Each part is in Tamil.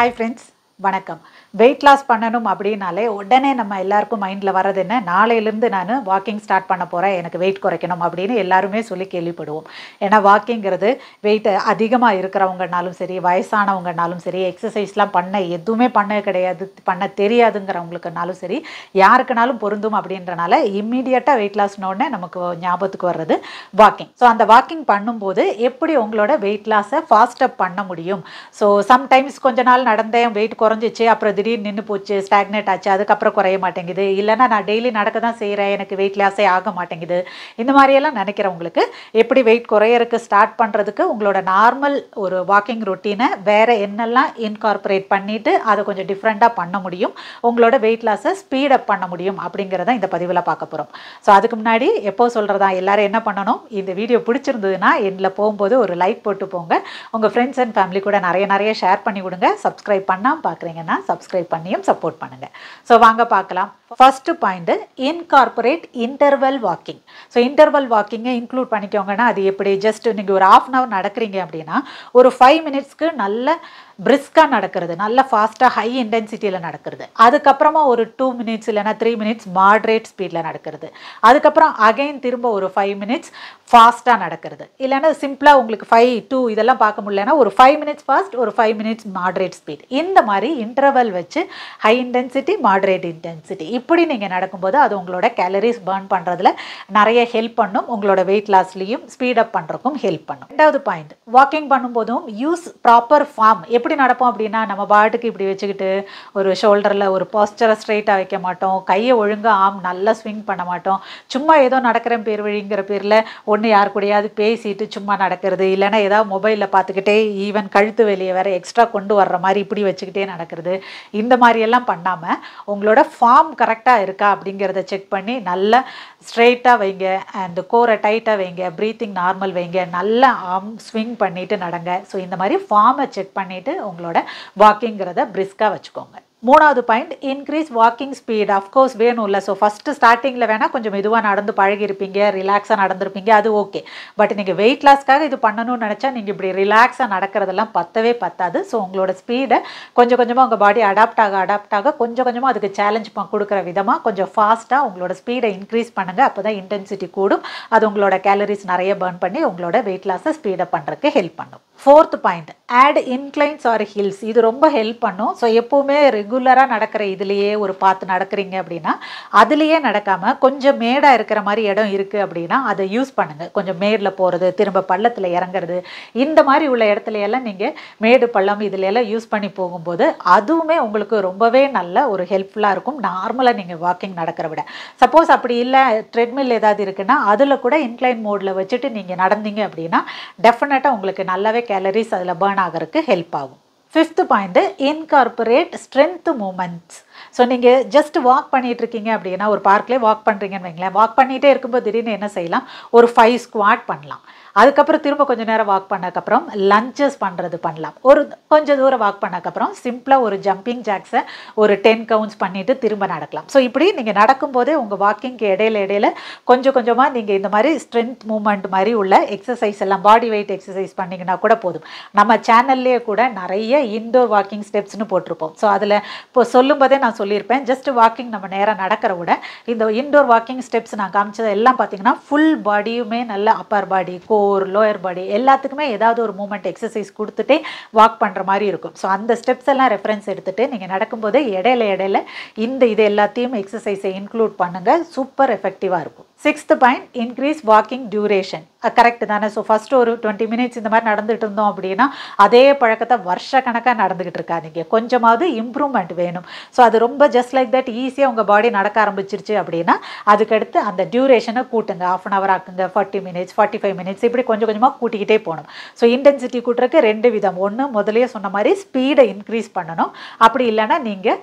ஹாய் ஃப்ரெண்ட்ஸ் வணக்கம் வெயிட் லாஸ் பண்ணணும் அப்படின்னாலே உடனே நம்ம எல்லாருக்கும் மைண்டில் வர்றது என்ன நாளையிலேருந்து நான் வாக்கிங் ஸ்டார்ட் பண்ண போகிறேன் எனக்கு வெயிட் குறைக்கணும் அப்படின்னு எல்லாருமே சொல்லி கேள்விப்படுவோம் ஏன்னா வாக்கிங்கிறது வெயிட் அதிகமாக இருக்கிறவங்கனாலும் சரி வயசானவங்கனாலும் சரி எக்ஸசைஸ்லாம் பண்ண எதுவுமே பண்ண கிடையாது பண்ண தெரியாதுங்கிறவங்களுக்குனாலும் சரி யாருக்குனாலும் பொருந்தும் அப்படின்றனால இம்மீடியட்டாக வெயிட் லாஸ்னோடனே நமக்கு ஞாபகத்துக்கு வர்றது வாக்கிங் ஸோ அந்த வாக்கிங் பண்ணும்போது எப்படி உங்களோட வெயிட் லாஸை ஃபாஸ்டப் பண்ண முடியும் ஸோ சம்டைம்ஸ் கொஞ்ச நாள் நடந்தேன் வெயிட் குறைஞ்சிச்சு அப்புறம் திடீர்னு நின்று போச்சு ஸ்டாக்னேட் ஆச்சு அதுக்கப்புறம் குறைய மாட்டேங்குது இல்லைன்னா நான் டெய்லி நடக்க தான் செய்கிறேன் எனக்கு வெயிட் லாஸே ஆக மாட்டேங்குது இந்த மாதிரியெல்லாம் நினைக்கிறவங்களுக்கு எப்படி வெயிட் குறையறதுக்கு ஸ்டார்ட் பண்ணுறதுக்கு உங்களோட நார்மல் ஒரு வாக்கிங் ரொட்டீனை வேறு என்னெல்லாம் இன்கார்பரேட் பண்ணிவிட்டு அதை கொஞ்சம் டிஃப்ரெண்ட்டாக பண்ண முடியும் உங்களோட வெயிட் லாஸை ஸ்பீடப் பண்ண முடியும் அப்படிங்கிறத இந்த பதிவில் பார்க்க போகிறோம் ஸோ அதுக்கு முன்னாடி எப்போ சொல்கிறதா எல்லாரும் என்ன பண்ணணும் இந்த வீடியோ பிடிச்சிருந்ததுன்னா எண்டில் போகும்போது ஒரு லைக் போட்டு போங்க உங்கள் ஃப்ரெண்ட்ஸ் அண்ட் ஃபேமிலி கூட நிறைய நிறைய ஷேர் பண்ணி விடுங்க சப்ஸ்கிரைப் பண்ணாமல் பார்க்குறீங்கன்னா சப்ஸ்கிரைப் பண்ணியும் சப்போர்ட் பண்ணுங்கள் ஸோ வாங்க பார்க்கலாம் first point incorporate interval walking so interval வாக்கிங்கை இன்க்ளூட் பண்ணிக்கோங்கன்னா அது எப்படி ஜஸ்ட் நீங்கள் ஒரு ஆஃப் அன் ஹவர் நடக்கிறீங்க அப்படின்னா ஒரு ஃபைவ் மினிட்ஸ்க்கு நல்ல பிரிஸ்காக நடக்கிறது நல்ல ஃபாஸ்ட்டாக ஹை இன்டென்சிட்டியில் நடக்கிறது அதுக்கப்புறமா ஒரு டூ மினிட்ஸ் இல்லைனா த்ரீ மினிட்ஸ் மாட்ரேட் ஸ்பீடில் நடக்கிறது அதுக்கப்புறம் அகைன் திரும்ப ஒரு ஃபைவ் மினிட்ஸ் ஃபாஸ்ட்டாக நடக்கிறது இல்லைன்னா சிம்பிளாக உங்களுக்கு ஃபைவ் டூ இதெல்லாம் பார்க்க முடியலன்னா ஒரு ஃபைவ் மினிட்ஸ் ஃபாஸ்ட் ஒரு ஃபைவ் மினிட்ஸ் மாட்ரேட் ஸ்பீட் இந்த மாதிரி இன்டர்வல் வச்சு ஹை இன்டென்சிட்டி மாட்ரேட் இன்டென்சிட்டி இப்படி நீங்கள் நடக்கும்போது அது உங்களோட கேலரிஸ் பர்ன் பண்ணுறதுல நிறைய ஹெல்ப் பண்ணும் உங்களோட வெயிட் லாஸ்லேயும் ஸ்பீடப் பண்ணுறதுக்கும் ஹெல்ப் பண்ணும் ரெண்டாவது பாயிண்ட் வாக்கிங் பண்ணும்போதும் யூஸ் ப்ராப்பர் ஃபார்ம் எப்படி நடப்போம் அப்படின்னா நம்ம பாட்டுக்கு இப்படி வச்சுக்கிட்டு ஒரு ஷோல்டரில் ஒரு பாஸ்டரை ஸ்ட்ரைட்டாக வைக்க மாட்டோம் கையை ஒழுங்காக ஆம் நல்லா ஸ்விங் பண்ண மாட்டோம் சும்மா ஏதோ நடக்கிறேன் பேர் வழிங்கிற பேரில் ஒன்று யார் கூடயாவது பேசிட்டு சும்மா நடக்கிறது இல்லைன்னா ஏதாவது மொபைலில் பார்த்துக்கிட்டே ஈவன் கழுத்து வெளியே வேற எக்ஸ்ட்ரா கொண்டு வர்ற மாதிரி இப்படி வச்சுக்கிட்டே நடக்கிறது இந்த மாதிரியெல்லாம் பண்ணாமல் உங்களோட ஃபார்ம் கரெக்டாக இருக்கா அப்படிங்கிறத செக் பண்ணி நல்லா ஸ்ட்ரெயிட்டாக வைங்க அண்ட் கோரை டைட்டாக வைங்க ப்ரீத்திங் நார்மல் வைங்க நல்லா ஆம் ஸ்விங் பண்ணிவிட்டு நடங்க ஸோ இந்த மாதிரி ஃபார்மை செக் பண்ணிவிட்டு உங்களோட வாக்கிங்கிறத பிரிஸ்காக வச்சுக்கோங்க மூணாவது point increase walking speed of course வேணும்ல ஸோ ஃபஸ்ட்டு ஸ்டார்டிங்கில் வேணால் கொஞ்சம் மெதுவாக நடந்து பழகிருப்பீங்க ரிலாக்ஸாக நடந்திருப்பீங்க அது ஓகே பட் நீங்கள் வெயிட் லாஸ்க்காக இது பண்ணணும்னு நினச்சா நீங்கள் இப்படி ரிலாக்ஸாக நடக்கிறதெல்லாம் பத்தவே பத்தாது ஸோ உங்களோட ஸ்பீடை கொஞ்சம் கொஞ்சமாக உங்கள் பாடி அடாப்ட் ஆக அடாப்ட் ஆக கொஞ்சம் கொஞ்சமாக அதுக்கு சேலஞ்ச் கொடுக்குற விதமாக கொஞ்சம் ஃபாஸ்ட்டாக உங்களோட ஸ்பீடை இன்க்ரீஸ் பண்ணுங்கள் அப்போ தான் இன்டென்சிட்டி கூடும் அது உங்களோட கேலரிஸ் நிறைய பர்ன் பண்ணி உங்களோட வெயிட் லாஸை ஸ்பீடப் பண்ணுறதுக்கு ஹெல்ப் பண்ணும் fourth point add inclines or hills இது ரொம்ப ஹெல்ப் பண்ணும் ஸோ எப்போவுமே ரெகுலராக நடக்கிற இதுலேயே ஒரு பார்த்து நடக்கிறீங்க அப்படின்னா அதுலேயே நடக்காமல் கொஞ்சம் மேடாக இருக்கிற மாதிரி இடம் இருக்குது அப்படின்னா அதை யூஸ் பண்ணுங்கள் கொஞ்சம் மேடில் போகிறது திரும்ப பள்ளத்தில் இறங்குறது இந்த மாதிரி உள்ள இடத்துல எல்லாம் நீங்கள் மேடு பள்ளம் இதுல எல்லாம் யூஸ் பண்ணி போகும்போது அதுவுமே உங்களுக்கு ரொம்பவே நல்ல ஒரு ஹெல்ப்ஃபுல்லாக இருக்கும் நார்மலாக நீங்கள் வாக்கிங் நடக்கிற விட சப்போஸ் அப்படி இல்லை ட்ரெட்மில் ஏதாவது இருக்குன்னா அதில் கூட இன்க்ளைன் மோடில் வச்சுட்டு நீங்கள் நடந்தீங்க அப்படின்னா டெஃபினட்டாக உங்களுக்கு நல்லாவே கேலரிஸ் அதில் பேர்ன் ஆகிறதுக்கு ஹெல்ப் ஆகும் fifth point incorporate strength movements so நீங்கள் ஜஸ்ட் வாக் பண்ணிகிட்டு இருக்கீங்க அப்படின்னா ஒரு பார்க்லேயே வாக் பண்ணுறீங்கன்னு வைங்களேன் வாக் பண்ணிகிட்டே இருக்கும்போது திடீர்னு என்ன செய்யலாம் ஒரு ஃபைவ் ஸ்குவாட் பண்ணலாம் அதுக்கப்புறம் திரும்ப கொஞ்சம் நேரம் வாக் பண்ணக்கப்புறம் லஞ்சஸ் பண்ணுறது பண்ணலாம் ஒரு கொஞ்சம் தூரம் வாக் பண்ணக்கப்புறம் சிம்பிளாக ஒரு ஜம்பிங் ஜாக்ஸை ஒரு டென் கவுண்ட்ஸ் பண்ணிவிட்டு திரும்ப நடக்கலாம் ஸோ இப்படி நீங்கள் நடக்கும்போதே உங்கள் வாக்கிங்க்கு இடையில இடையில கொஞ்சம் கொஞ்சமாக நீங்கள் இந்த மாதிரி ஸ்ட்ரென்த் மூமெண்ட் மாதிரி உள்ள எக்ஸசைஸ் எல்லாம் பாடி வெயிட் எக்ஸசைஸ் பண்ணிங்கன்னா கூட போதும் நம்ம சேனல்லே கூட நிறைய இன்டோர் வாக்கிங் ஸ்டெப்ஸ்னு போட்டிருப்போம் ஸோ அதில் இப்போ சொல்லும்போதே நான் சொல்லியிருப்பேன் ஜஸ்ட் வாக்கிங் நம்ம நேராக நடக்கிற விட இந்த இன்டோர் வாக்கிங் ஸ்டெப்ஸ் நான் காமிச்சது எல்லாம் பார்த்தீங்கன்னா ஃபுல் பாடியுமே நல்ல upper body core lower body எல்லாத்துக்குமே ஏதாவது ஒரு மூமெண்ட் எக்ஸசைஸ் கொடுத்துட்டே வாக் பண்ணுற மாதிரி இருக்கும் ஸோ அந்த ஸ்டெப்ஸ் எல்லாம் ரெஃபரன்ஸ் எடுத்துகிட்டு நீங்கள் நடக்கும்போது இடையில இடையில இந்த இது எல்லாத்தையும் எக்ஸசைஸை இன்க்ளூட் பண்ணுங்கள் சூப்பர் எஃபெக்டிவாக இருக்கும் sixth point increase walking duration correct தானே ஸோ ஃபஸ்ட்டு ஒரு டுவெண்ட்டி மினிட்ஸ் இந்த மாதிரி நடந்துகிட்டு இருந்தோம் அப்படின்னா அதே பழக்கத்தை வருஷ கணக்காக நடந்துக்கிட்டு இருக்காதீங்க கொஞ்சமாவது இம்ப்ரூவ்மெண்ட் வேணும் ஸோ அது ரொம்ப ஜஸ்ட் லைக் தட் ஈஸியாக உங்கள் பாடி நடக்க ஆரம்பிச்சிருச்சு அப்படின்னா அதுக்கடுத்து அந்த டியூரேஷனை கூட்டுங்க ஆஃப் அன் ஹவர் ஆக்குங்க forty minutes forty five minutes இப்படி கொஞ்சம் கொஞ்சமாக கூட்டிக்கிட்டே போகணும் ஸோ இன்டென்சிட்டி கூட்டுறதுக்கு ரெண்டு விதம் ஒன்று முதலே சொன்ன மாதிரி ஸ்பீடை இன்க்ரீஸ் பண்ணணும் அப்படி இல்லைன்னா நீங்கள்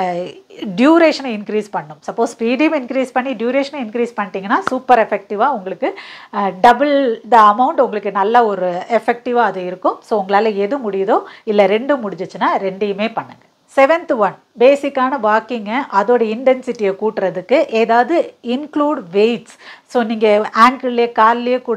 டியூரேஷனை இன்க்ரீஸ் பண்ணணும் சப்போஸ் ஸ்பீடையும் இன்க்ரீஸ் பண்ணி டியூரேஷனை இன்க்ரீஸ் பண்ணிட்டீங்கன்னா சூப்பர் எஃபெக்டிவாக உங்களுக்கு டபுள் த அமௌண்ட் உங்களுக்கு நல்ல ஒரு எஃபெக்டிவாக அது இருக்கும் ஸோ உங்களால் எது முடியுதோ இல்லை ரெண்டும் முடிஞ்சிச்சுன்னா ரெண்டையுமே பண்ணுங்கள் செவன்த் ஒன் பேசிக்கான வாக்கிங்கை அதோட இன்டென்சிட்டியை கூட்டுறதுக்கு ஏதாவது இன்க்ளூட் வெயிட்ஸ் ஸோ நீங்கள் ஆங்கிள்லேயே கால்லேயே கூட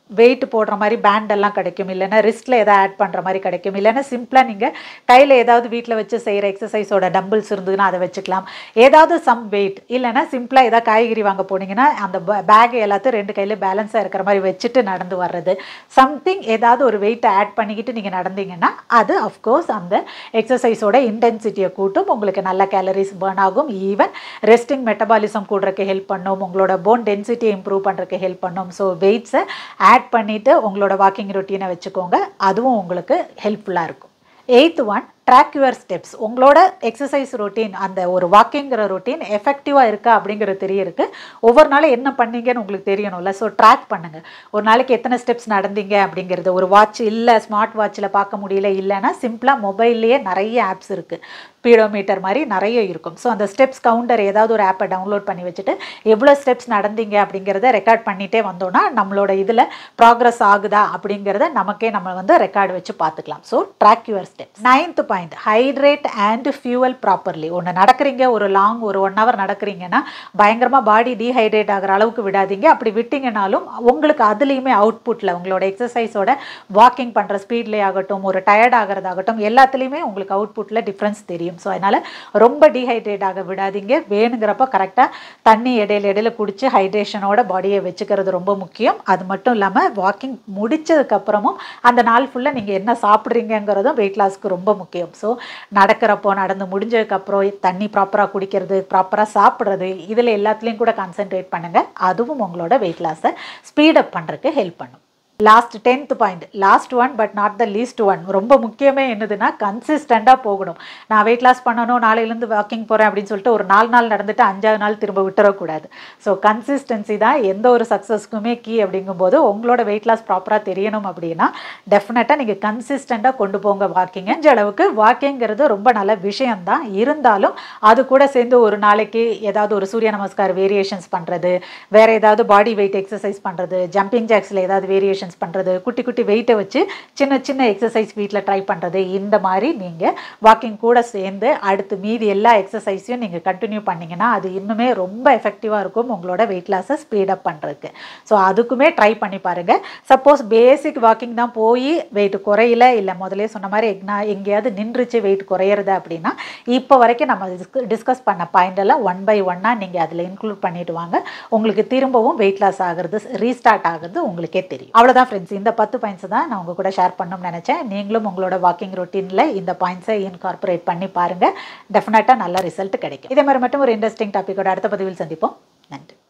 வெயிட் போடுற மாதிரி பேண்ட் எல்லாம் கிடைக்கும் இல்லைன்னா ரிஸ்ட்டில் எதாவது ஆட் பண்ணுற மாதிரி கிடைக்கும் இல்லைன்னா சிம்பிளாக நீங்கள் கையில் ஏதாவது வீட்டில் வச்சு செய்கிற எக்ஸசைஸோட டம்பிள்ஸ் இருந்ததுன்னா அதை வச்சுக்கலாம் ஏதாவது சம் வெயிட் இல்லைன்னா சிம்பிளாக ஏதாவது காய்கறி வாங்க போனீங்கன்னா அந்த பேக் எல்லாத்தையும் ரெண்டு கையில் பேலன்ஸாக இருக்கிற மாதிரி வச்சுட்டு நடந்து வர்றது சம்திங் ஏதாவது ஒரு வெயிட்டை ஆட் பண்ணிக்கிட்டு நீங்கள் நடந்தீங்கன்னா அது அஃப்கோர்ஸ் அந்த எக்ஸசைஸோட இன்டென்சிட்டியை கூட்டும் உங்களுக்கு நல்ல கேலரிஸ் பேர்ன் ஆகும் ஈவன் ரெஸ்டிங் மெட்டபாலிசம் கூடுறதுக்கு ஹெல்ப் பண்ணும் உங்களோட போன் டென்சிட்டி இம்ப்ரூவ் பண்ணுறதுக்கு ஹெல்ப் பண்ணும் ஸோ வெயிட்ஸை ஆட் பண்ணிவிட்டு உங்களோட வாக்கிங் ரொட்டீனை வச்சுக்கோங்க அதுவும் உங்களுக்கு ஹெல்ப்ஃபுல்லாக இருக்கும் eighth one track your steps உங்களோட எக்ஸசைஸ் ரொட்டீன் அந்த ஒரு வாக்கிங்கிற ரொட்டீன் எஃபெக்டிவாக இருக்கா அப்படிங்கிறது தெரியறதுக்கு ஒவ்வொரு நாளும் என்ன பண்ணீங்கன்னு உங்களுக்கு தெரியணும்ல ஸோ ட்ராக் பண்ணுங்கள் ஒரு நாளைக்கு எத்தனை ஸ்டெப்ஸ் நடந்தீங்க அப்படிங்கிறது ஒரு வாட்ச் இல்லை ஸ்மார்ட் வாட்சில் பார்க்க முடியல இல்லைன்னா சிம்பிளாக மொபைல்லையே நிறைய ஆப்ஸ் இருக்குது ஸ்பீடோமீட்டர் மாதிரி நிறைய இருக்கும் ஸோ அந்த ஸ்டெப்ஸ் கவுண்டர் ஏதாவது ஒரு ஆப்பை டவுன்லோட் பண்ணி வச்சுட்டு எவ்வளோ ஸ்டெப்ஸ் நடந்தீங்க அப்படிங்கிறத ரெக்கார்ட் பண்ணிகிட்டே வந்தோம்னா நம்மளோட இதில் ப்ராக்ரஸ் ஆகுதா அப்படிங்கிறத நமக்கே நம்ம வந்து ரெக்கார்டு வச்சு பார்த்துக்கலாம் so track your steps ninth point hydrate and fuel properly ஒன்று நடக்கிறீங்க ஒரு லாங் ஒரு ஒன் ஹவர் நடக்கிறீங்கன்னா பயங்கரமாக பாடி டீஹைட்ரேட் ஆகிற அளவுக்கு விடாதீங்க அப்படி விட்டீங்கனாலும் உங்களுக்கு அதுலேயுமே அவுட்புட்டில் உங்களோட எக்ஸசைஸோட வாக்கிங் பண்ணுற ஸ்பீட்லேயே ஆகட்டும் ஒரு டயர்ட் ஆகிறதாகட்டும் எல்லாத்துலேயுமே உங்களுக்கு அவுட்புட்டில் டிஃப்ரென்ஸ் தெரியும் ஸோ அதனால் ரொம்ப டீஹைட்ரேட் ஆக விடாதீங்க வேணுங்கிறப்ப கரெக்டாக தண்ணி இடையில இடையில குடிச்சு ஹைட்ரேஷனோட பாடியை வச்சுக்கிறது ரொம்ப முக்கியம் அது மட்டும் இல்லாமல் வாக்கிங் முடிச்சதுக்கப்புறமும் அந்த நாள் ஃபுல்லாக நீங்கள் என்ன சாப்பிட்றீங்கிறதும் வெயிட் லாஸ்க்கு ரொம்ப முக்கியம் ஸோ நடக்கிறப்போ நடந்து முடிஞ்சதுக்கப்புறம் தண்ணி ப்ராப்பராக குடிக்கிறது ப்ராப்பராக சாப்பிட்றது இதில் எல்லாத்துலேயும் கூட கான்சென்ட்ரேட் பண்ணுங்கள் அதுவும் உங்களோட வெயிட் லாஸை ஸ்பீடப் பண்ணுறதுக்கு ஹெல்ப் பண்ணும் last tenth point last one but not the least one ரொம்ப முக்கியமே என்னதுன்னா கன்சிஸ்டண்ட்டாக போகணும் நான் வெயிட் லாஸ் பண்ணணும் நாளையிலேருந்து வாக்கிங் போகிறேன் அப்படின்னு சொல்லிட்டு ஒரு நாலு நாள் நடந்துட்டு அஞ்சாவது நாள் திரும்ப விட்டுறக்கூடாது ஸோ கன்சிஸ்டன்சி தான் எந்த ஒரு சக்ஸஸ்க்குமே கீ அப்படிங்கும்போது உங்களோட வெயிட் லாஸ் ப்ராப்பராக தெரியணும் அப்படின்னா டெஃபினட்டாக நீங்கள் கன்சிஸ்டண்ட்டாக கொண்டு போங்க வாக்கிங் இந்த அளவுக்கு வாக்கிங்கிறது ரொம்ப நல்ல விஷயம்தான் இருந்தாலும் அது கூட சேர்ந்து ஒரு நாளைக்கு ஏதாவது ஒரு சூரிய நமஸ்கார் வேரியேஷன்ஸ் பண்ணுறது வேறு ஏதாவது பாடி வெயிட் எக்ஸசைஸ் பண்ணுறது ஜம்பிங் ஜாக்ஸில் ஏதாவது வேரியேஷன் எக்ஸசைஸ் பண்ணுறது குட்டி குட்டி வெயிட்டை வச்சு சின்ன சின்ன எக்ஸசைஸ் வீட்டில் ட்ரை பண்ணுறது இந்த மாதிரி நீங்கள் வாக்கிங் கூட சேர்ந்து அடுத்து மீதி எல்லா எக்ஸசைஸையும் நீங்கள் கண்டினியூ பண்ணிங்கன்னா அது இன்னுமே ரொம்ப எஃபெக்டிவாக இருக்கும் உங்களோட வெயிட் லாஸை ஸ்பீடப் பண்ணுறதுக்கு ஸோ அதுக்குமே ட்ரை பண்ணி பாருங்கள் சப்போஸ் பேசிக் வாக்கிங் தான் போய் வெயிட் குறையல இல்லை முதலே சொன்ன மாதிரி எக்னா எங்கேயாவது நின்றுச்சு வெயிட் குறையிறது அப்படின்னா இப்போ வரைக்கும் நம்ம டிஸ்கஸ் பண்ண பாயிண்ட் எல்லாம் ஒன் பை ஒன்னாக நீங்கள் அதில் இன்க்ளூட் பண்ணிட்டு வாங்க உங்களுக்கு திரும்பவும் வெயிட் லாஸ் ஆகிறது ரீஸ்டார்ட் ஆகுறது உங்களுக்கே தெரியும் அவ்வளோ அவ்வளோதான் ஃப்ரெண்ட்ஸ் இந்த பத்து பாயிண்ட்ஸ் தான் நான் உங்கள் கூட ஷேர் பண்ணணும்னு நினச்சேன் நீங்களும் உங்களோட வாக்கிங் ரொட்டீனில் இந்த பாயிண்ட்ஸை இன்கார்பரேட் பண்ணி பாருங்கள் டெஃபினட்டாக நல்ல ரிசல்ட் கிடைக்கும் இதே மாதிரி மட்டும் ஒரு இன்ட்ரெஸ்டிங் டாப்பிக்கோட அடுத்த பதிவில் சந்திப்போம் நன்றி